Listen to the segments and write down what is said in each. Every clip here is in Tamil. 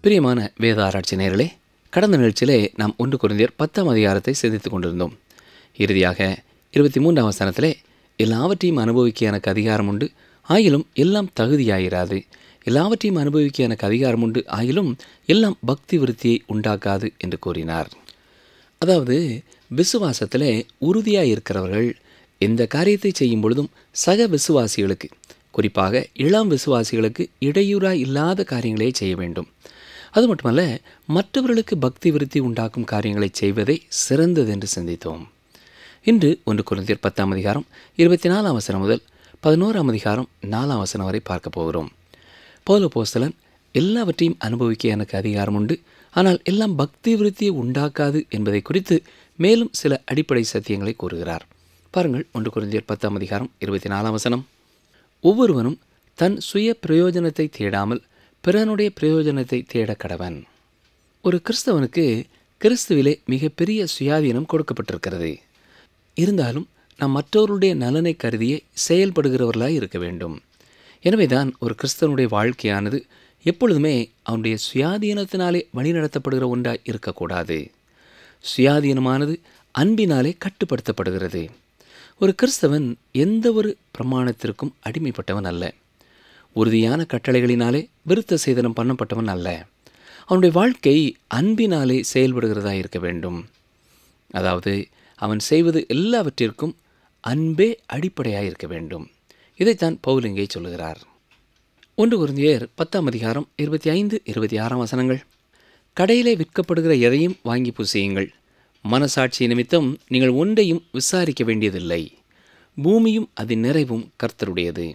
பிரியமான வேத ஆராய்ச்சி நேயர்களே கடந்த நிகழ்ச்சியிலே நாம் ஒன்று குறைந்தர் பத்தாம் அதிகாரத்தை சிந்தித்துக் கொண்டிருந்தோம் இறுதியாக இருபத்தி மூன்றாம் வசனத்திலே எல்லாவற்றையும் அனுபவிக்க எனக்கு அதிகாரம் உண்டு ஆயிலும் எல்லாம் தகுதியாயிராது எல்லாவற்றையும் அனுபவிக்க எனக்கு அதிகாரம் உண்டு ஆயிலும் எல்லாம் பக்தி விருத்தியை உண்டாக்காது என்று கூறினார் அதாவது விசுவாசத்திலே உறுதியாக இருக்கிறவர்கள் எந்த காரியத்தை செய்யும் பொழுதும் சக விசுவாசிகளுக்கு குறிப்பாக இளம் விசுவாசிகளுக்கு இடையூறாக இல்லாத காரியங்களே செய்ய வேண்டும் அது மட்டுமல்ல மற்றவர்களுக்கு பக்தி விருத்தி உண்டாக்கும் காரியங்களை செய்வதே சிறந்தது என்று சிந்தித்தோம் இன்று ஒன்று குழந்தையர் பத்தாம் அதிகாரம் இருபத்தி நாலாம் வசனம் முதல் பதினோராம் அதிகாரம் நாலாம் வசனம் வரை பார்க்க போகிறோம் பௌல போஸ்தலன் எல்லாவற்றையும் அனுபவிக்க எனக்கு அதிகாரம் உண்டு ஆனால் எல்லாம் பக்தி விருத்தியை உண்டாக்காது என்பதை குறித்து மேலும் சில அடிப்படை சத்தியங்களை கூறுகிறார் பாருங்கள் ஒன்று குழந்தையர் பத்தாம் அதிகாரம் இருபத்தி நாலாம் வசனம் ஒவ்வொருவனும் தன் சுய பிரயோஜனத்தை தேடாமல் பிறனுடைய பிரயோஜனத்தை தேட கடவன் ஒரு கிறிஸ்தவனுக்கு கிறிஸ்துவிலே மிகப்பெரிய சுயாதீனம் கொடுக்கப்பட்டிருக்கிறது இருந்தாலும் நாம் மற்றவருடைய நலனை கருதியே செயல்படுகிறவர்களாய் இருக்க வேண்டும் எனவேதான் ஒரு கிறிஸ்தவனுடைய வாழ்க்கையானது எப்பொழுதுமே அவனுடைய சுயாதீனத்தினாலே வழிநடத்தப்படுகிற ஒன்றாய் இருக்கக்கூடாது சுயாதீனமானது அன்பினாலே கட்டுப்படுத்தப்படுகிறது ஒரு கிறிஸ்தவன் எந்த ஒரு பிரமாணத்திற்கும் அடிமைப்பட்டவன் அல்ல உறுதியான கட்டளைகளினாலே விருத்த சேதனம் பண்ணப்பட்டவன் அல்ல அவனுடைய வாழ்க்கை அன்பினாலே செயல்படுகிறதா இருக்க வேண்டும் அதாவது அவன் செய்வது எல்லாவற்றிற்கும் அன்பே அடிப்படையாக இருக்க வேண்டும் இதைத்தான் பவுல் இங்கே சொல்லுகிறார் ஒன்று குருந்தியர் பத்தாம் அதிகாரம் இருபத்தி ஐந்து இருபத்தி ஆறாம் வசனங்கள் கடையிலே விற்கப்படுகிற எதையும் வாங்கி பூசியுங்கள் மனசாட்சி நிமித்தம் நீங்கள் ஒன்றையும் விசாரிக்க வேண்டியதில்லை பூமியும் அதன் நிறைவும் கர்த்தருடையது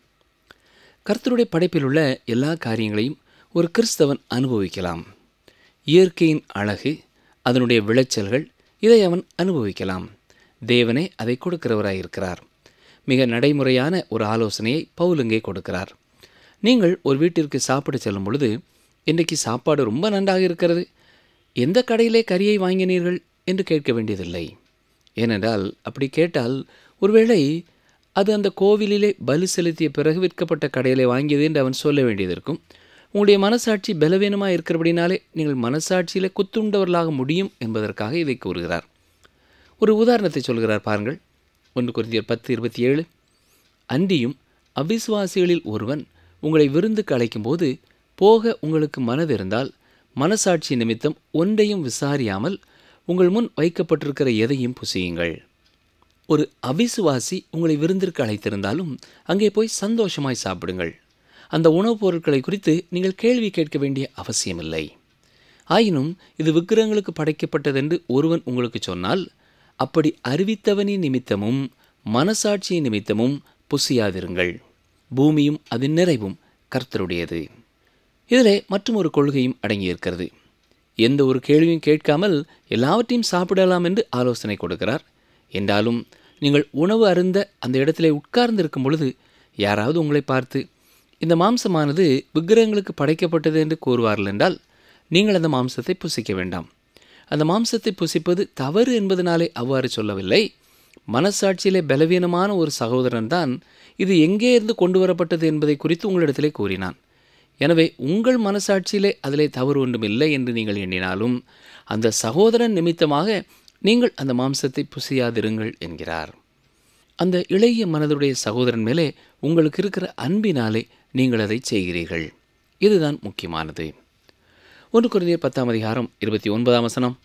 கர்த்தருடைய படைப்பில் உள்ள எல்லா காரியங்களையும் ஒரு கிறிஸ்தவன் அனுபவிக்கலாம் இயற்கையின் அழகு அதனுடைய விளைச்சல்கள் இதை அவன் அனுபவிக்கலாம் தேவனே அதை கொடுக்கிறவராயிருக்கிறார் மிக நடைமுறையான ஒரு ஆலோசனையை பவுலுங்கே கொடுக்கிறார் நீங்கள் ஒரு வீட்டிற்கு சாப்பிட செல்லும் பொழுது இன்றைக்கு சாப்பாடு ரொம்ப நன்றாக இருக்கிறது எந்த கடையிலே கறியை வாங்கினீர்கள் என்று கேட்க வேண்டியதில்லை ஏனென்றால் அப்படி கேட்டால் ஒருவேளை அது அந்த கோவிலிலே பலி செலுத்திய பிறகு விற்கப்பட்ட கடையிலே வாங்கியது என்று அவன் சொல்ல வேண்டியது இருக்கும் உங்களுடைய மனசாட்சி பலவீனமாக இருக்கிறபடினாலே நீங்கள் மனசாட்சியில் குத்துண்டவர்களாக முடியும் என்பதற்காக இதை கூறுகிறார் ஒரு உதாரணத்தை சொல்கிறார் பாருங்கள் ஒன்று குருந்தியர் பத்து இருபத்தி ஏழு அன்றியும் அவிசுவாசிகளில் ஒருவன் உங்களை விருந்துக்கு அழைக்கும்போது போக உங்களுக்கு மனதிருந்தால் மனசாட்சி நிமித்தம் ஒன்றையும் விசாரியாமல் உங்கள் முன் வைக்கப்பட்டிருக்கிற எதையும் புசியுங்கள் ஒரு அவிசுவாசி உங்களை விருந்திற்கு அழைத்திருந்தாலும் அங்கே போய் சந்தோஷமாய் சாப்பிடுங்கள் அந்த உணவுப் பொருட்களை குறித்து நீங்கள் கேள்வி கேட்க வேண்டிய அவசியமில்லை ஆயினும் இது விக்கிரகங்களுக்கு படைக்கப்பட்டதென்று ஒருவன் உங்களுக்கு சொன்னால் அப்படி அறிவித்தவனின் நிமித்தமும் மனசாட்சியின் நிமித்தமும் புசியாதிருங்கள் பூமியும் அதன் நிறைவும் கர்த்தருடையது இதிலே மற்றும் ஒரு கொள்கையும் அடங்கியிருக்கிறது எந்த ஒரு கேள்வியும் கேட்காமல் எல்லாவற்றையும் சாப்பிடலாம் என்று ஆலோசனை கொடுக்கிறார் என்றாலும் நீங்கள் உணவு அருந்த அந்த இடத்திலே உட்கார்ந்திருக்கும் பொழுது யாராவது உங்களை பார்த்து இந்த மாம்சமானது விக்கிரகங்களுக்கு படைக்கப்பட்டது என்று கூறுவார்கள் என்றால் நீங்கள் அந்த மாம்சத்தை புசிக்க வேண்டாம் அந்த மாம்சத்தை புசிப்பது தவறு என்பதனாலே அவ்வாறு சொல்லவில்லை மனசாட்சியிலே பலவீனமான ஒரு சகோதரன் தான் இது எங்கே இருந்து கொண்டு வரப்பட்டது என்பதை குறித்து உங்களிடத்திலே கூறினான் எனவே உங்கள் மனசாட்சியிலே அதிலே தவறு ஒன்றும் இல்லை என்று நீங்கள் எண்ணினாலும் அந்த சகோதரன் நிமித்தமாக நீங்கள் அந்த மாம்சத்தை புசியாதிருங்கள் என்கிறார் அந்த இளைய மனதுடைய சகோதரன் மேலே உங்களுக்கு இருக்கிற அன்பினாலே நீங்கள் அதை செய்கிறீர்கள் இதுதான் முக்கியமானது ஒன்று குறைந்த பத்தாம் அதிகாரம் இருபத்தி ஒன்பதாம் வசனம்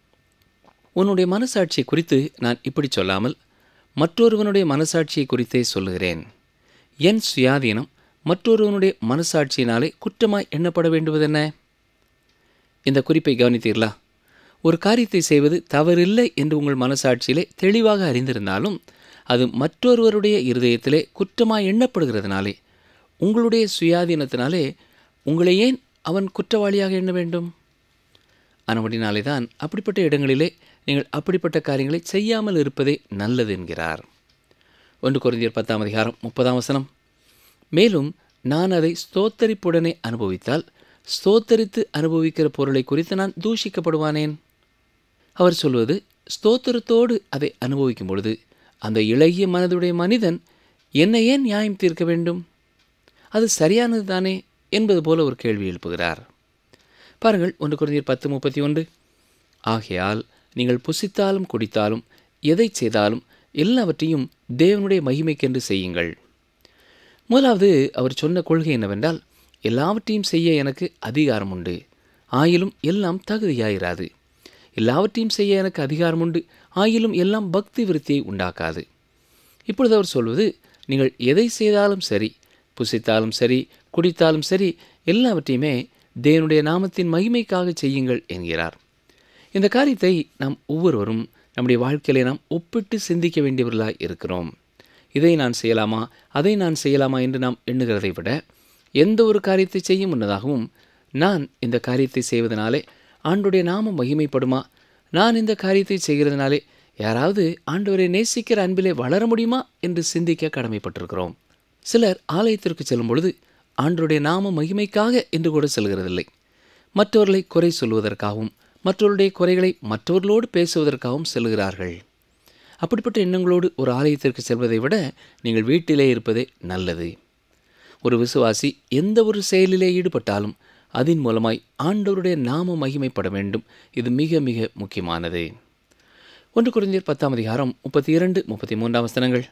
உன்னுடைய மனசாட்சியை குறித்து நான் இப்படி சொல்லாமல் மற்றொருவனுடைய மனசாட்சியை குறித்தே சொல்லுகிறேன் என் சுயாதீனம் மற்றொருவனுடைய மனசாட்சியினாலே குற்றமாய் எண்ணப்பட வேண்டுவதென்ன இந்த குறிப்பை கவனித்தீர்களா ஒரு காரியத்தை செய்வது தவறில்லை என்று உங்கள் மனசாட்சியிலே தெளிவாக அறிந்திருந்தாலும் அது மற்றொருவருடைய இருதயத்திலே குற்றமாய் எண்ணப்படுகிறதுனாலே உங்களுடைய சுயாதீனத்தினாலே உங்களை ஏன் அவன் குற்றவாளியாக எண்ண வேண்டும் ஆனபடினாலே தான் அப்படிப்பட்ட இடங்களிலே நீங்கள் அப்படிப்பட்ட காரியங்களை செய்யாமல் இருப்பதே நல்லது என்கிறார் ஒன்று குறைந்தியர் பத்தாம் அதிகாரம் முப்பதாம் வசனம் மேலும் நான் அதை ஸ்தோத்தரிப்புடனே அனுபவித்தால் ஸ்தோத்தரித்து அனுபவிக்கிற பொருளை குறித்து நான் தூஷிக்கப்படுவானேன் அவர் சொல்வது ஸ்தோத்திரத்தோடு அதை அனுபவிக்கும் பொழுது அந்த இளகிய மனதுடைய மனிதன் என்னை ஏன் நியாயம் தீர்க்க வேண்டும் அது சரியானது தானே என்பது போல ஒரு கேள்வி எழுப்புகிறார் பாருங்கள் ஒன்று குறைந்தர் பத்து முப்பத்தி ஒன்று ஆகையால் நீங்கள் புசித்தாலும் குடித்தாலும் எதை செய்தாலும் எல்லாவற்றையும் தேவனுடைய மகிமைக்கென்று செய்யுங்கள் முதலாவது அவர் சொன்ன கொள்கை என்னவென்றால் எல்லாவற்றையும் செய்ய எனக்கு அதிகாரம் உண்டு ஆயிலும் எல்லாம் தகுதியாயிராது எல்லாவற்றையும் செய்ய எனக்கு அதிகாரம் உண்டு ஆயிலும் எல்லாம் பக்தி விருத்தியை உண்டாக்காது இப்பொழுது அவர் சொல்வது நீங்கள் எதை செய்தாலும் சரி புசித்தாலும் சரி குடித்தாலும் சரி எல்லாவற்றையுமே தேவனுடைய நாமத்தின் மகிமைக்காக செய்யுங்கள் என்கிறார் இந்த காரியத்தை நாம் ஒவ்வொருவரும் நம்முடைய வாழ்க்கையிலே நாம் ஒப்பிட்டு சிந்திக்க வேண்டியவர்களாய் இருக்கிறோம் இதை நான் செய்யலாமா அதை நான் செய்யலாமா என்று நாம் எண்ணுகிறதை விட எந்த ஒரு காரியத்தை செய்யும் முன்னதாகவும் நான் இந்த காரியத்தை செய்வதனாலே ஆண்டுடைய நாமம் மகிமைப்படுமா நான் இந்த காரியத்தை செய்கிறதுனாலே யாராவது ஆண்டவரை நேசிக்கிற அன்பிலே வளர முடியுமா என்று சிந்திக்க கடமைப்பட்டிருக்கிறோம் சிலர் ஆலயத்திற்கு செல்லும் பொழுது ஆண்டருடைய நாம மகிமைக்காக என்று கூட செல்கிறதில்லை மற்றவர்களை குறை சொல்வதற்காகவும் மற்றவருடைய குறைகளை மற்றவர்களோடு பேசுவதற்காகவும் செல்கிறார்கள் அப்படிப்பட்ட எண்ணங்களோடு ஒரு ஆலயத்திற்கு செல்வதை விட நீங்கள் வீட்டிலே இருப்பதே நல்லது ஒரு விசுவாசி எந்த ஒரு செயலிலே ஈடுபட்டாலும் அதன் மூலமாய் ஆண்டவருடைய நாம மகிமைப்பட வேண்டும் இது மிக மிக முக்கியமானது ஒன்று குறைந்தர் பத்தாம் அதிகாரம் முப்பத்தி இரண்டு முப்பத்தி மூன்றாம் வசனங்கள்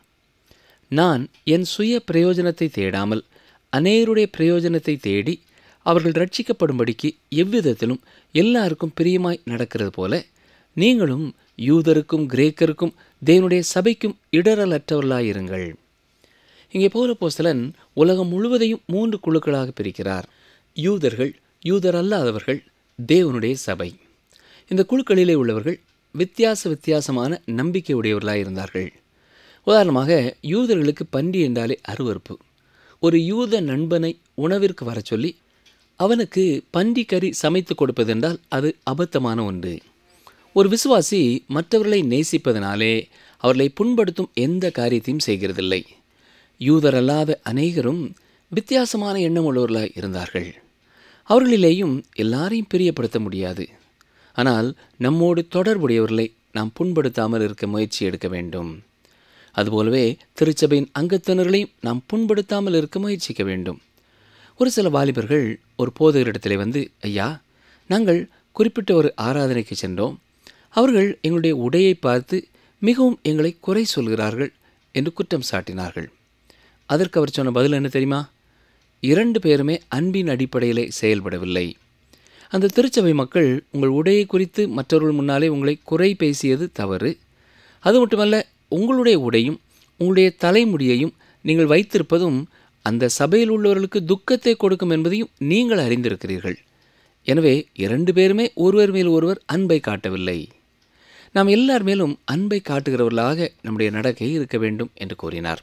நான் என் சுய பிரயோஜனத்தை தேடாமல் அநேருடைய பிரயோஜனத்தை தேடி அவர்கள் ரட்சிக்கப்படும்படிக்கு எவ்விதத்திலும் எல்லாருக்கும் பிரியமாய் நடக்கிறது போல நீங்களும் யூதருக்கும் கிரேக்கருக்கும் தேவனுடைய சபைக்கும் இடரலற்றவர்களாயிருங்கள் இங்கே போல போஸ்தலன் உலகம் முழுவதையும் மூன்று குழுக்களாக பிரிக்கிறார் யூதர்கள் யூதர் அல்லாதவர்கள் தேவனுடைய சபை இந்த குழுக்களிலே உள்ளவர்கள் வித்தியாச வித்தியாசமான நம்பிக்கை உடையவர்களாக இருந்தார்கள் உதாரணமாக யூதர்களுக்கு பன்றி என்றாலே அருவறுப்பு ஒரு யூத நண்பனை உணவிற்கு வர சொல்லி அவனுக்கு பன்றி கறி சமைத்து கொடுப்பதென்றால் அது அபத்தமான ஒன்று ஒரு விசுவாசி மற்றவர்களை நேசிப்பதனாலே அவர்களை புண்படுத்தும் எந்த காரியத்தையும் செய்கிறதில்லை யூதரல்லாத அநேகரும் வித்தியாசமான எண்ணம் உள்ளவர்களாய் இருந்தார்கள் அவர்களிலேயும் எல்லாரையும் பிரியப்படுத்த முடியாது ஆனால் நம்மோடு தொடர்புடையவர்களை நாம் புண்படுத்தாமல் இருக்க முயற்சி எடுக்க வேண்டும் அதுபோலவே திருச்சபையின் அங்கத்தினர்களையும் நாம் புண்படுத்தாமல் இருக்க முயற்சிக்க வேண்டும் ஒரு சில வாலிபர்கள் ஒரு போதகரிடத்திலே வந்து ஐயா நாங்கள் குறிப்பிட்ட ஒரு ஆராதனைக்கு சென்றோம் அவர்கள் எங்களுடைய உடையை பார்த்து மிகவும் எங்களை குறை சொல்கிறார்கள் என்று குற்றம் சாட்டினார்கள் அதற்கு அவர் சொன்ன பதில் என்ன தெரியுமா இரண்டு பேருமே அன்பின் அடிப்படையிலே செயல்படவில்லை அந்த திருச்சபை மக்கள் உங்கள் உடையை குறித்து மற்றவர்கள் முன்னாலே உங்களை குறை பேசியது தவறு அது மட்டுமல்ல உங்களுடைய உடையும் உங்களுடைய தலைமுடியையும் நீங்கள் வைத்திருப்பதும் அந்த சபையில் உள்ளவர்களுக்கு துக்கத்தை கொடுக்கும் என்பதையும் நீங்கள் அறிந்திருக்கிறீர்கள் எனவே இரண்டு பேருமே ஒருவர் மேல் ஒருவர் அன்பை காட்டவில்லை நாம் எல்லார் மேலும் அன்பை காட்டுகிறவர்களாக நம்முடைய நடக்கை இருக்க வேண்டும் என்று கூறினார்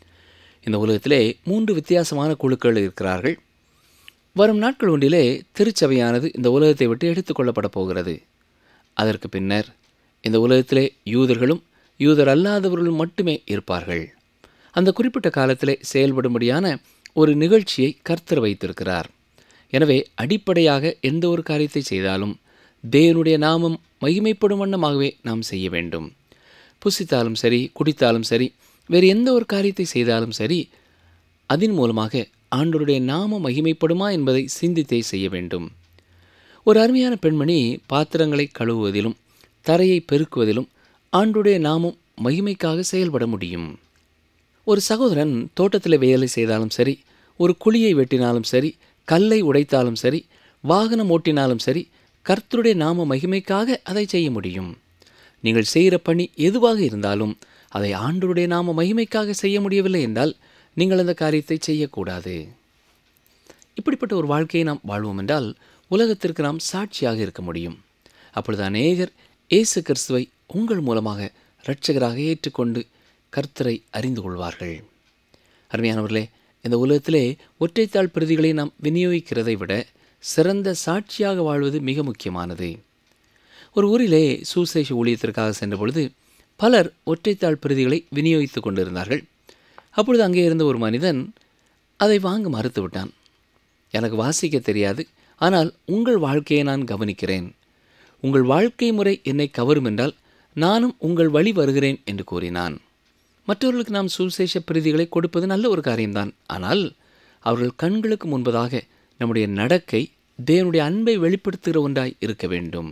இந்த உலகத்திலே மூன்று வித்தியாசமான குழுக்கள் இருக்கிறார்கள் வரும் நாட்கள் ஒன்றிலே திருச்சபையானது இந்த உலகத்தை விட்டு எடுத்துக்கொள்ளப்பட போகிறது அதற்கு பின்னர் இந்த உலகத்திலே யூதர்களும் யூதர் அல்லாதவர்களும் மட்டுமே இருப்பார்கள் அந்த குறிப்பிட்ட காலத்திலே செயல்படும்படியான ஒரு நிகழ்ச்சியை கர்த்தர் வைத்திருக்கிறார் எனவே அடிப்படையாக எந்த ஒரு காரியத்தை செய்தாலும் தேவனுடைய நாமம் மகிமைப்படும் வண்ணமாகவே நாம் செய்ய வேண்டும் புசித்தாலும் சரி குடித்தாலும் சரி வேறு எந்த ஒரு காரியத்தை செய்தாலும் சரி அதன் மூலமாக ஆண்டவருடைய நாம மகிமைப்படுமா என்பதை சிந்தித்தே செய்ய வேண்டும் ஒரு அருமையான பெண்மணி பாத்திரங்களை கழுவுவதிலும் தரையை பெருக்குவதிலும் ஆண்டுடைய நாமம் மகிமைக்காக செயல்பட முடியும் ஒரு சகோதரன் தோட்டத்தில் வேலை செய்தாலும் சரி ஒரு குழியை வெட்டினாலும் சரி கல்லை உடைத்தாலும் சரி வாகனம் ஓட்டினாலும் சரி கர்த்தருடைய நாம மகிமைக்காக அதை செய்ய முடியும் நீங்கள் செய்கிற பணி எதுவாக இருந்தாலும் அதை ஆண்டவருடைய நாம மகிமைக்காக செய்ய முடியவில்லை என்றால் நீங்கள் அந்த காரியத்தை செய்யக்கூடாது இப்படிப்பட்ட ஒரு வாழ்க்கையை நாம் வாழ்வோம் என்றால் உலகத்திற்கு நாம் சாட்சியாக இருக்க முடியும் அப்பொழுது அநேகர் இயேசு கிறிஸ்துவை உங்கள் மூலமாக இரட்சகராக ஏற்றுக்கொண்டு கர்த்தரை அறிந்து கொள்வார்கள் அருமையானவர்களே இந்த உலகத்திலே ஒற்றைத்தாள் பிரதிகளை நாம் விநியோகிக்கிறதை விட சிறந்த சாட்சியாக வாழ்வது மிக முக்கியமானது ஒரு ஊரிலே சுசேஷ ஊழியத்திற்காக சென்ற பொழுது பலர் ஒற்றைத்தாள் பிரதிகளை விநியோகித்துக் கொண்டிருந்தார்கள் அப்பொழுது அங்கே இருந்த ஒரு மனிதன் அதை வாங்க மறுத்து விட்டான் எனக்கு வாசிக்க தெரியாது ஆனால் உங்கள் வாழ்க்கையை நான் கவனிக்கிறேன் உங்கள் வாழ்க்கை முறை என்னை கவரும் என்றால் நானும் உங்கள் வழி வருகிறேன் என்று கூறினான் மற்றவர்களுக்கு நாம் சுவிசேஷ பிரதிகளை கொடுப்பது நல்ல ஒரு காரியம்தான் ஆனால் அவர்கள் கண்களுக்கு முன்பதாக நம்முடைய நடக்கை தேவனுடைய அன்பை வெளிப்படுத்துகிற ஒன்றாய் இருக்க வேண்டும்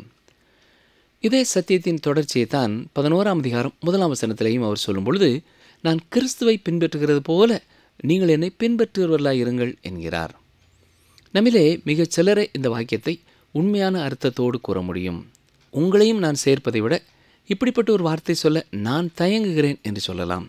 இதே சத்தியத்தின் தொடர்ச்சியை தான் பதினோராம் அதிகாரம் முதலாம் வசனத்திலையும் அவர் சொல்லும் பொழுது நான் கிறிஸ்துவை பின்பற்றுகிறது போல நீங்கள் என்னை பின்பற்றுகிறவர்களாய் இருங்கள் என்கிறார் நம்மிலே மிகச் சிலரே இந்த வாக்கியத்தை உண்மையான அர்த்தத்தோடு கூற முடியும் உங்களையும் நான் சேர்ப்பதை விட இப்படிப்பட்ட ஒரு வார்த்தை சொல்ல நான் தயங்குகிறேன் என்று சொல்லலாம்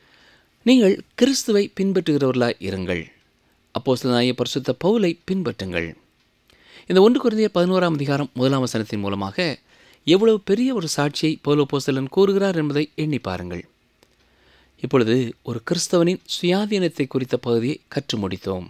நீங்கள் கிறிஸ்துவை பின்பற்றுகிறவர்களாய் இருங்கள் அப்போஸ்தலனாகிய பரிசுத்த பவுலை பின்பற்றுங்கள் இந்த ஒன்று குறைந்த பதினோராம் அதிகாரம் முதலாம் வசனத்தின் மூலமாக எவ்வளவு பெரிய ஒரு சாட்சியை பௌலோபோஸ்தலன் கூறுகிறார் என்பதை எண்ணி பாருங்கள் இப்பொழுது ஒரு கிறிஸ்தவனின் சுயாதீனத்தை குறித்த பகுதியை கற்று முடித்தோம்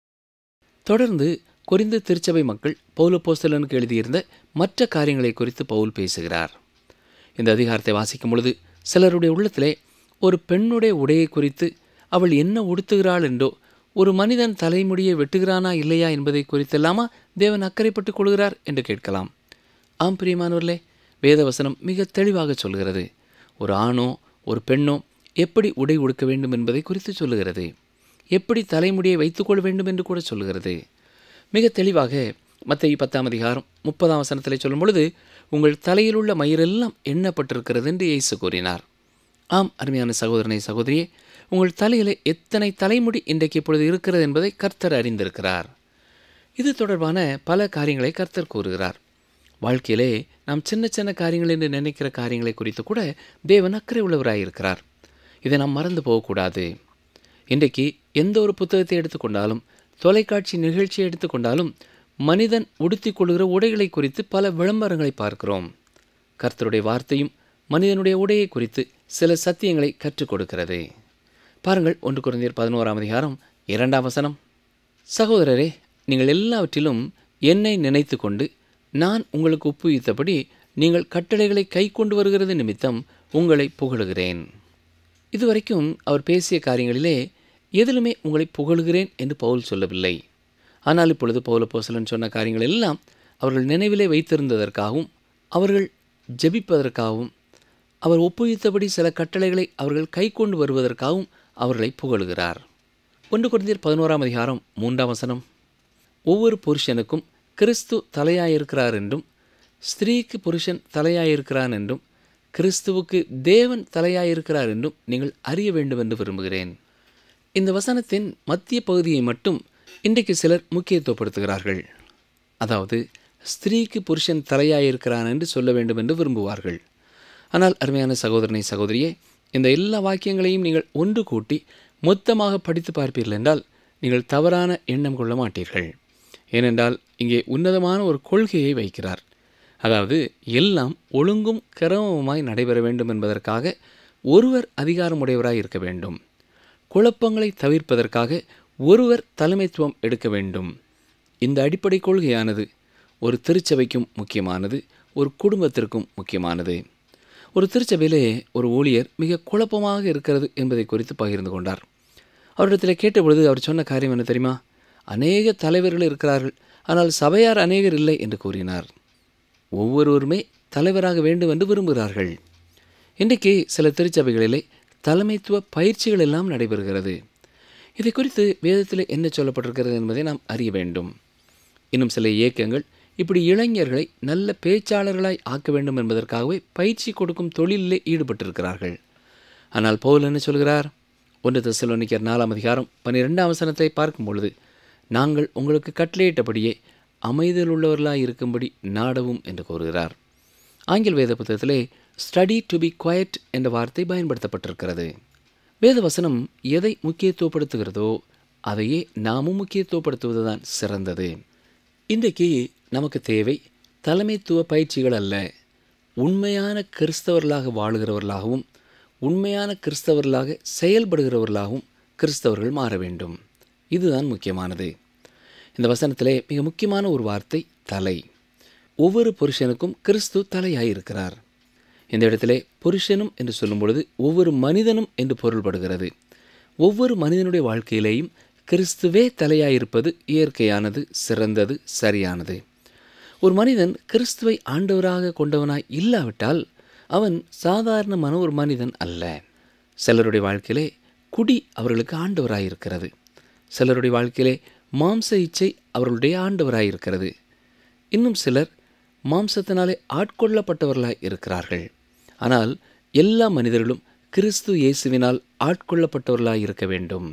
தொடர்ந்து குறிந்து திருச்சபை மக்கள் பௌலோபோஸ்தலனுக்கு எழுதியிருந்த மற்ற காரியங்களை குறித்து பவுல் பேசுகிறார் இந்த அதிகாரத்தை வாசிக்கும் பொழுது சிலருடைய உள்ளத்திலே ஒரு பெண்ணுடைய உடையை குறித்து அவள் என்ன உடுத்துகிறாள் என்றோ ஒரு மனிதன் தலைமுடியை வெட்டுகிறானா இல்லையா என்பதை குறித்தெல்லாமா தேவன் அக்கறைப்பட்டுக் கொள்கிறார் என்று கேட்கலாம் ஆம் பிரியமானவர்களே வேதவசனம் மிக தெளிவாக சொல்கிறது ஒரு ஆணோ ஒரு பெண்ணோ எப்படி உடை உடுக்க வேண்டும் என்பதை குறித்து சொல்லுகிறது எப்படி தலைமுடியை வைத்துக்கொள்ள வேண்டும் என்று கூட சொல்லுகிறது மிக தெளிவாக மத்திய பத்தாம் அதிகாரம் முப்பதாம் வசனத்தில் சொல்லும் பொழுது உங்கள் தலையில் உள்ள மயிரெல்லாம் எண்ணப்பட்டிருக்கிறது என்று இயேசு கூறினார் ஆம் அருமையான சகோதரனை சகோதரியே உங்கள் தலையில் எத்தனை தலைமுடி இன்றைக்கு இப்பொழுது இருக்கிறது என்பதை கர்த்தர் அறிந்திருக்கிறார் இது தொடர்பான பல காரியங்களை கர்த்தர் கூறுகிறார் வாழ்க்கையிலே நாம் சின்ன சின்ன காரியங்கள் என்று நினைக்கிற காரியங்களை குறித்து கூட தேவன் அக்கறை உள்ளவராயிருக்கிறார் இதை நாம் மறந்து போகக்கூடாது இன்றைக்கு எந்த ஒரு புத்தகத்தை எடுத்துக்கொண்டாலும் தொலைக்காட்சி நிகழ்ச்சியை எடுத்துக்கொண்டாலும் மனிதன் உடுத்திக் கொள்கிற உடைகளை குறித்து பல விளம்பரங்களை பார்க்கிறோம் கர்த்தருடைய வார்த்தையும் மனிதனுடைய உடையை குறித்து சில சத்தியங்களை கற்றுக் கொடுக்கிறது பாருங்கள் ஒன்று குறைந்தர் பதினோராம் அதிகாரம் இரண்டாம் வசனம் சகோதரரே நீங்கள் எல்லாவற்றிலும் என்னை நினைத்து கொண்டு நான் உங்களுக்கு ஒப்புவித்தபடி நீங்கள் கட்டளைகளை கை கொண்டு வருகிறது நிமித்தம் உங்களை புகழுகிறேன் இதுவரைக்கும் அவர் பேசிய காரியங்களிலே எதிலுமே உங்களை புகழுகிறேன் என்று பவுல் சொல்லவில்லை ஆனால் இப்பொழுது பவுல போசலன் சொன்ன காரியங்கள் எல்லாம் அவர்கள் நினைவிலே வைத்திருந்ததற்காகவும் அவர்கள் ஜெபிப்பதற்காகவும் அவர் ஒப்புவித்தபடி சில கட்டளைகளை அவர்கள் கை கொண்டு வருவதற்காகவும் அவர்களை புகழுகிறார் ஒன்று குறைந்தர் பதினோராம் அதிகாரம் மூன்றாம் வசனம் ஒவ்வொரு புருஷனுக்கும் கிறிஸ்து தலையாயிருக்கிறார் என்றும் ஸ்திரீக்கு புருஷன் தலையாயிருக்கிறான் என்றும் கிறிஸ்துவுக்கு தேவன் தலையாயிருக்கிறார் என்றும் நீங்கள் அறிய வேண்டும் என்று விரும்புகிறேன் இந்த வசனத்தின் மத்திய பகுதியை மட்டும் இன்றைக்கு சிலர் முக்கியத்துவப்படுத்துகிறார்கள் அதாவது ஸ்திரீக்கு புருஷன் தலையாயிருக்கிறான் என்று சொல்ல வேண்டும் என்று விரும்புவார்கள் ஆனால் அருமையான சகோதரனை சகோதரியே இந்த எல்லா வாக்கியங்களையும் நீங்கள் ஒன்று கூட்டி மொத்தமாக படித்து பார்ப்பீர்கள் என்றால் நீங்கள் தவறான எண்ணம் கொள்ள மாட்டீர்கள் ஏனென்றால் இங்கே உன்னதமான ஒரு கொள்கையை வைக்கிறார் அதாவது எல்லாம் ஒழுங்கும் கிரமமாய் நடைபெற வேண்டும் என்பதற்காக ஒருவர் அதிகாரமுடையவராய் இருக்க வேண்டும் குழப்பங்களை தவிர்ப்பதற்காக ஒருவர் தலைமைத்துவம் எடுக்க வேண்டும் இந்த அடிப்படை கொள்கையானது ஒரு திருச்சபைக்கும் முக்கியமானது ஒரு குடும்பத்திற்கும் முக்கியமானது ஒரு திருச்சபையிலே ஒரு ஊழியர் மிக குழப்பமாக இருக்கிறது என்பதை குறித்து பகிர்ந்து கொண்டார் அவரிடத்தில் கேட்டபொழுது அவர் சொன்ன காரியம் என்ன தெரியுமா அநேக தலைவர்கள் இருக்கிறார்கள் ஆனால் சபையார் அநேகர் இல்லை என்று கூறினார் ஒவ்வொருவருமே தலைவராக வேண்டும் என்று விரும்புகிறார்கள் இன்றைக்கு சில திருச்சபைகளிலே தலைமைத்துவ பயிற்சிகள் எல்லாம் நடைபெறுகிறது இதை குறித்து வேதத்தில் என்ன சொல்லப்பட்டிருக்கிறது என்பதை நாம் அறிய வேண்டும் இன்னும் சில இயக்கங்கள் இப்படி இளைஞர்களை நல்ல பேச்சாளர்களாய் ஆக்க வேண்டும் என்பதற்காகவே பயிற்சி கொடுக்கும் தொழிலிலே ஈடுபட்டிருக்கிறார்கள் ஆனால் பவுல் என்ன சொல்கிறார் ஒன்று தெசலோனிக்கர் நாலாம் அதிகாரம் பன்னிரெண்டாம் வசனத்தை பார்க்கும் பொழுது நாங்கள் உங்களுக்கு கட்டளையிட்டபடியே அமைதல் உள்ளவர்களாய் இருக்கும்படி நாடவும் என்று கூறுகிறார் ஆங்கில வேத புத்தகத்திலே ஸ்டடி டு பி குவயட் என்ற வார்த்தை பயன்படுத்தப்பட்டிருக்கிறது வேத வசனம் எதை முக்கியத்துவப்படுத்துகிறதோ அதையே நாமும் முக்கியத்துவப்படுத்துவதுதான் சிறந்தது இன்றைக்கு நமக்கு தேவை தலைமைத்துவ பயிற்சிகள் அல்ல உண்மையான கிறிஸ்தவர்களாக வாழுகிறவர்களாகவும் உண்மையான கிறிஸ்தவர்களாக செயல்படுகிறவர்களாகவும் கிறிஸ்தவர்கள் மாற வேண்டும் இதுதான் முக்கியமானது இந்த வசனத்திலே மிக முக்கியமான ஒரு வார்த்தை தலை ஒவ்வொரு புருஷனுக்கும் கிறிஸ்து தலையாயிருக்கிறார் இந்த இடத்திலே புருஷனும் என்று சொல்லும் பொழுது ஒவ்வொரு மனிதனும் என்று பொருள்படுகிறது ஒவ்வொரு மனிதனுடைய வாழ்க்கையிலேயும் கிறிஸ்துவே தலையாயிருப்பது இயற்கையானது சிறந்தது சரியானது ஒரு மனிதன் கிறிஸ்துவை ஆண்டவராக கொண்டவனாய் இல்லாவிட்டால் அவன் சாதாரணமான ஒரு மனிதன் அல்ல சிலருடைய வாழ்க்கையிலே குடி அவர்களுக்கு ஆண்டவராயிருக்கிறது சிலருடைய வாழ்க்கையிலே மாம்ச இச்சை அவர்களுடைய ஆண்டவராயிருக்கிறது இன்னும் சிலர் மாம்சத்தினாலே ஆட்கொள்ளப்பட்டவர்களாய் இருக்கிறார்கள் ஆனால் எல்லா மனிதர்களும் கிறிஸ்து இயேசுவினால் ஆட்கொள்ளப்பட்டவர்களாய் இருக்க வேண்டும்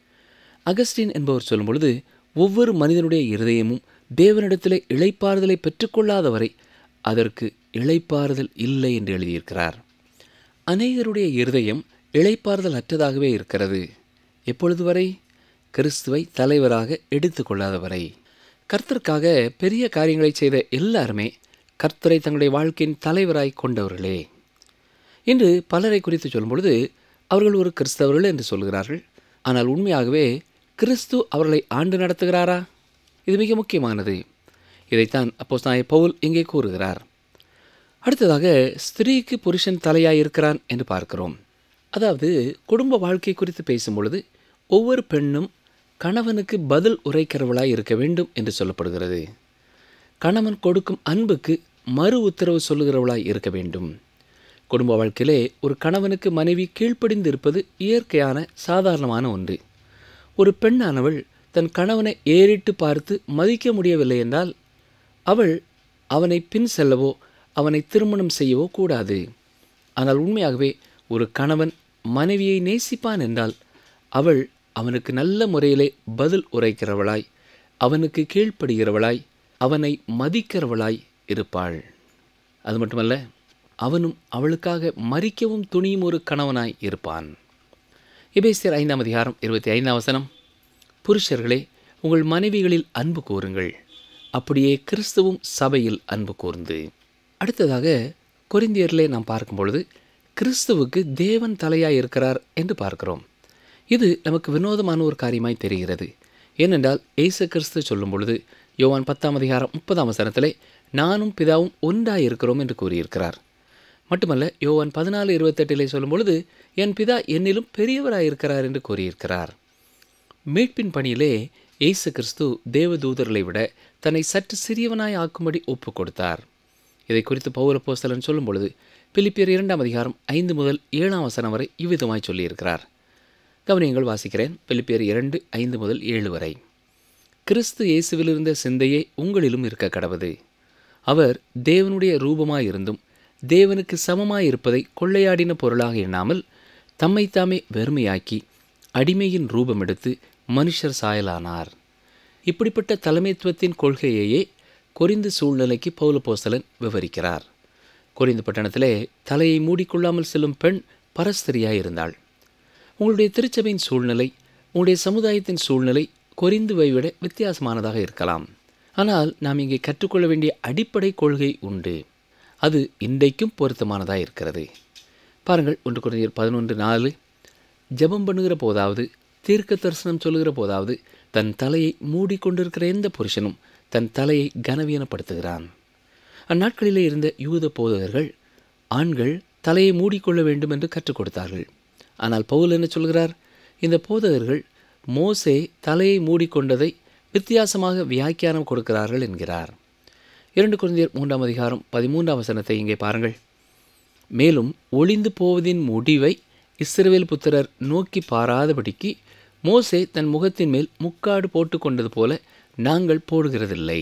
அகஸ்டின் என்பவர் சொல்லும் பொழுது ஒவ்வொரு மனிதனுடைய இருதயமும் தேவனிடத்திலே இளைப்பாறுதலை பெற்றுக்கொள்ளாதவரை அதற்கு இளைப்பாறுதல் இல்லை என்று எழுதியிருக்கிறார் அநேகருடைய இருதயம் இளைப்பாறுதல் அற்றதாகவே இருக்கிறது எப்பொழுது வரை கிறிஸ்துவை தலைவராக எடுத்துக்கொள்ளாத வரை கர்த்தருக்காக பெரிய காரியங்களை செய்த எல்லாருமே கர்த்தரை தங்களுடைய வாழ்க்கையின் தலைவராய் கொண்டவர்களே இன்று பலரை குறித்து சொல்லும் பொழுது அவர்கள் ஒரு கிறிஸ்தவர்கள் என்று சொல்கிறார்கள் ஆனால் உண்மையாகவே கிறிஸ்து அவர்களை ஆண்டு நடத்துகிறாரா இது மிக முக்கியமானது இதைத்தான் அப்போஸ்தலனாகிய பவுல் இங்கே கூறுகிறார் அடுத்ததாக ஸ்திரீக்கு புருஷன் தலையாய் இருக்கிறான் என்று பார்க்கிறோம் அதாவது குடும்ப வாழ்க்கை குறித்து பேசும் பொழுது ஒவ்வொரு பெண்ணும் கணவனுக்கு பதில் உரைக்கிறவளாய் இருக்க வேண்டும் என்று சொல்லப்படுகிறது கணவன் கொடுக்கும் அன்புக்கு மறு உத்தரவு சொல்லுகிறவளாய் இருக்க வேண்டும் குடும்ப வாழ்க்கையிலே ஒரு கணவனுக்கு மனைவி கீழ்ப்படிந்து இருப்பது இயற்கையான சாதாரணமான ஒன்று ஒரு பெண்ணானவள் தன் கணவனை ஏறிட்டு பார்த்து மதிக்க முடியவில்லை என்றால் அவள் அவனை பின் செல்லவோ அவனை திருமணம் செய்யவோ கூடாது ஆனால் உண்மையாகவே ஒரு கணவன் மனைவியை நேசிப்பான் என்றால் அவள் அவனுக்கு நல்ல முறையிலே பதில் உரைக்கிறவளாய் அவனுக்கு கீழ்ப்படுகிறவளாய் அவனை மதிக்கிறவளாய் இருப்பாள் அது மட்டுமல்ல அவனும் அவளுக்காக மறிக்கவும் துணியும் ஒரு கணவனாய் இருப்பான் எபேசியர் ஐந்தாம் அதிகாரம் இருபத்தி ஐந்தாம் வசனம் புருஷர்களே உங்கள் மனைவிகளில் அன்பு கூறுங்கள் அப்படியே கிறிஸ்துவும் சபையில் அன்பு கூர்ந்து அடுத்ததாக கொரிந்தியரிலே நாம் பார்க்கும் பொழுது கிறிஸ்துவுக்கு தேவன் தலையாய் இருக்கிறார் என்று பார்க்கிறோம் இது நமக்கு வினோதமான ஒரு காரியமாய் தெரிகிறது ஏனென்றால் இயேசு கிறிஸ்து சொல்லும் பொழுது யோவான் பத்தாம் அதிகாரம் முப்பதாம் வசனத்திலே நானும் பிதாவும் ஒன்றாய் இருக்கிறோம் என்று கூறியிருக்கிறார் மட்டுமல்ல யோவான் பதினாலு இருபத்தெட்டிலே சொல்லும் பொழுது என் பிதா என்னிலும் பெரியவராயிருக்கிறார் என்று கூறியிருக்கிறார் மீட்பின் பணியிலே இயேசு கிறிஸ்து தேவதூதர்களை விட தன்னை சற்று சிறியவனாய் ஆக்கும்படி ஒப்பு கொடுத்தார் இதை குறித்து பௌரப்போஸ்தலன் சொல்லும் பொழுது பிலிப்பியர் இரண்டாம் அதிகாரம் ஐந்து முதல் ஏழாம் வசனம் வரை இவ்விதமாய் சொல்லியிருக்கிறார் கவனியங்கள் வாசிக்கிறேன் பிலிப்பியர் இரண்டு ஐந்து முதல் ஏழு வரை கிறிஸ்து இயேசுவில் இருந்த சிந்தையே உங்களிலும் இருக்க கடவது அவர் தேவனுடைய ரூபமாயிருந்தும் தேவனுக்கு சமமாயிருப்பதை கொள்ளையாடின பொருளாக எண்ணாமல் தம்மைத்தாமே வெறுமையாக்கி அடிமையின் ரூபம் எடுத்து மனுஷர் சாயலானார் இப்படிப்பட்ட தலைமைத்துவத்தின் கொள்கையையே கொரிந்து சூழ்நிலைக்கு பௌலபோஸ்தலன் விவரிக்கிறார் கொரிந்து பட்டணத்திலே தலையை மூடிக்கொள்ளாமல் செல்லும் பெண் பரஸ்திரியாய் இருந்தாள் உங்களுடைய திருச்சபையின் சூழ்நிலை உங்களுடைய சமுதாயத்தின் சூழ்நிலை கொரிந்துவை விட வித்தியாசமானதாக இருக்கலாம் ஆனால் நாம் இங்கே கற்றுக்கொள்ள வேண்டிய அடிப்படை கொள்கை உண்டு அது இன்றைக்கும் பொருத்தமானதாக இருக்கிறது பாருங்கள் ஒன்று குறைந்தர் பதினொன்று நாலு ஜெபம் பண்ணுகிற போதாவது தீர்க்க தரிசனம் சொல்லுகிற போதாவது தன் தலையை மூடிக்கொண்டிருக்கிற எந்த புருஷனும் தன் தலையை கனவீனப்படுத்துகிறான் அந்நாட்களிலே இருந்த யூத போதகர்கள் ஆண்கள் தலையை மூடிக்கொள்ள வேண்டும் என்று கற்றுக் கொடுத்தார்கள் ஆனால் பவுல் என்ன சொல்கிறார் இந்த போதகர்கள் மோசே தலையை மூடிக்கொண்டதை வித்தியாசமாக வியாக்கியானம் கொடுக்கிறார்கள் என்கிறார் இரண்டு குழந்தையர் மூன்றாம் அதிகாரம் பதிமூன்றாம் வசனத்தை இங்கே பாருங்கள் மேலும் ஒளிந்து போவதின் முடிவை இஸ்ரவேல் புத்திரர் நோக்கி பாராதபடிக்கு மோசே தன் முகத்தின் மேல் முக்காடு போட்டு கொண்டது போல நாங்கள் போடுகிறதில்லை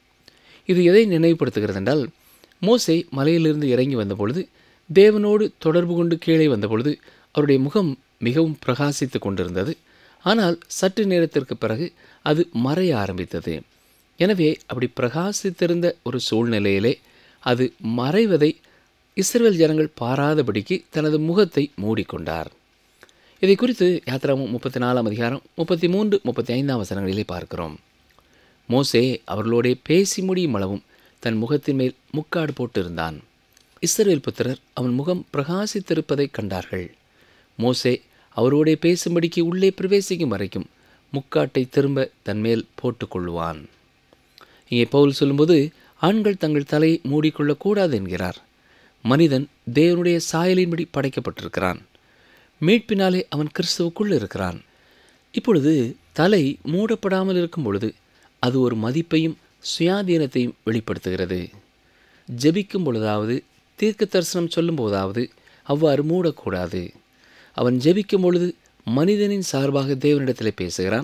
இது எதை நினைவுபடுத்துகிறது என்றால் மோசே மலையிலிருந்து இறங்கி வந்தபொழுது தேவனோடு தொடர்பு கொண்டு கீழே வந்தபொழுது அவருடைய முகம் மிகவும் பிரகாசித்து கொண்டிருந்தது ஆனால் சற்று நேரத்திற்கு பிறகு அது மறைய ஆரம்பித்தது எனவே அப்படி பிரகாசித்திருந்த ஒரு சூழ்நிலையிலே அது மறைவதை இஸ்ரேல் ஜனங்கள் பாராதபடிக்கு தனது முகத்தை மூடிக்கொண்டார் இதை குறித்து யாத்திராமம் முப்பத்தி நாலாம் அதிகாரம் முப்பத்தி மூன்று முப்பத்தி ஐந்தாம் வசனங்களிலே பார்க்கிறோம் மோசே அவர்களோடே பேசி முடியும் அளவும் தன் முகத்தின் மேல் முக்காடு போட்டிருந்தான் இஸ்ரவேல் புத்திரர் அவன் முகம் பிரகாசித்திருப்பதைக் கண்டார்கள் மோசே அவரோடே பேசும்படிக்கு உள்ளே பிரவேசிக்கும் வரைக்கும் முக்காட்டை திரும்ப தன் மேல் போட்டுக்கொள்ளுவான் இங்கே பவுல் சொல்லும்போது ஆண்கள் தங்கள் தலையை மூடிக்கொள்ளக்கூடாது என்கிறார் மனிதன் தேவனுடைய சாயலின்படி படைக்கப்பட்டிருக்கிறான் மீட்பினாலே அவன் கிறிஸ்துவுக்குள் இருக்கிறான் இப்பொழுது தலை மூடப்படாமல் இருக்கும் பொழுது அது ஒரு மதிப்பையும் சுயாதீனத்தையும் வெளிப்படுத்துகிறது ஜெபிக்கும் பொழுதாவது தீர்க்க தரிசனம் சொல்லும் போதாவது அவ்வாறு மூடக்கூடாது அவன் ஜெபிக்கும் பொழுது மனிதனின் சார்பாக தேவனிடத்தில் பேசுகிறான்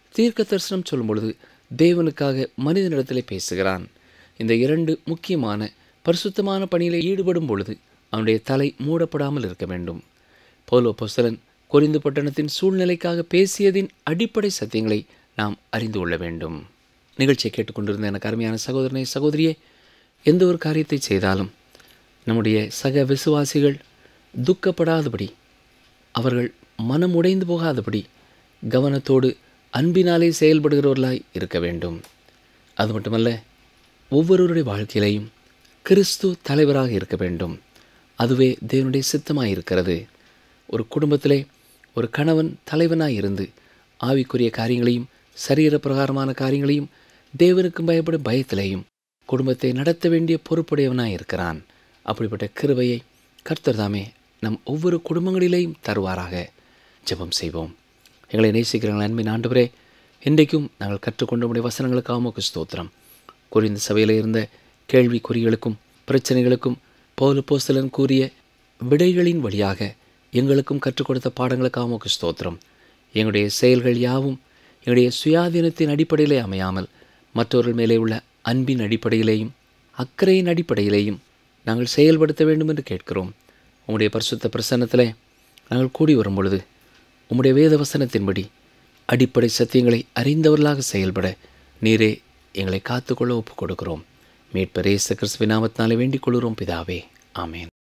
தீர்க்க தரிசனம் சொல்லும் பொழுது தேவனுக்காக மனிதனிடத்திலே பேசுகிறான் இந்த இரண்டு முக்கியமான பரிசுத்தமான பணியிலே ஈடுபடும் பொழுது அவனுடைய தலை மூடப்படாமல் இருக்க வேண்டும் பௌலோ பொசலன் கொரிந்து பட்டணத்தின் சூழ்நிலைக்காக பேசியதின் அடிப்படை சத்தியங்களை நாம் அறிந்து கொள்ள வேண்டும் நிகழ்ச்சியை கேட்டுக்கொண்டிருந்த எனக்கு அருமையான சகோதரனை சகோதரியே எந்த ஒரு காரியத்தை செய்தாலும் நம்முடைய சக விசுவாசிகள் துக்கப்படாதபடி அவர்கள் மனம் உடைந்து போகாதபடி கவனத்தோடு அன்பினாலே செயல்படுகிறவர்களாய் இருக்க வேண்டும் அது மட்டுமல்ல ஒவ்வொருவருடைய வாழ்க்கையிலையும் கிறிஸ்து தலைவராக இருக்க வேண்டும் அதுவே தேவனுடைய சித்தமாக இருக்கிறது ஒரு குடும்பத்திலே ஒரு கணவன் தலைவனாய் இருந்து ஆவிக்குரிய காரியங்களையும் சரீர பிரகாரமான காரியங்களையும் தேவனுக்கு பயப்படும் பயத்திலேயும் குடும்பத்தை நடத்த வேண்டிய பொறுப்புடையவனாய் இருக்கிறான் அப்படிப்பட்ட கிருபையை கர்த்தர் தாமே நம் ஒவ்வொரு குடும்பங்களிலேயும் தருவாராக ஜெபம் செய்வோம் எங்களை நேசிக்கிறவங்கள் அன்பின் ஆண்டவரே இன்றைக்கும் நாங்கள் கற்றுக்கொண்ட முடிய வசனங்களுக்காக உமக்கு ஸ்தோத்திரம் குறிந்த சபையில் இருந்த கேள்விக்குறிகளுக்கும் பிரச்சனைகளுக்கும் பௌல போஸ்தலன் கூறிய விடைகளின் வழியாக எங்களுக்கும் கற்றுக் கொடுத்த பாடங்களுக்காக உமக்கு ஸ்தோத்திரம் எங்களுடைய செயல்கள் யாவும் எங்களுடைய சுயாதீனத்தின் அடிப்படையிலே அமையாமல் மற்றவர்கள் மேலே உள்ள அன்பின் அடிப்படையிலேயும் அக்கறையின் அடிப்படையிலேயும் நாங்கள் செயல்படுத்த வேண்டும் என்று கேட்கிறோம் உம்முடைய பரிசுத்த பிரசன்னத்திலே நாங்கள் கூடி வரும் பொழுது உம்முடைய வேத வசனத்தின்படி அடிப்படை சத்தியங்களை அறிந்தவர்களாக செயல்பட நீரே எங்களை காத்துக்கொள்ள ஒப்புக் கொடுக்கிறோம் மீட்பரேச கிறிஸ்துவின் நாமத்தினாலே வேண்டிக் கொள்கிறோம் பிதாவே ஆமேன்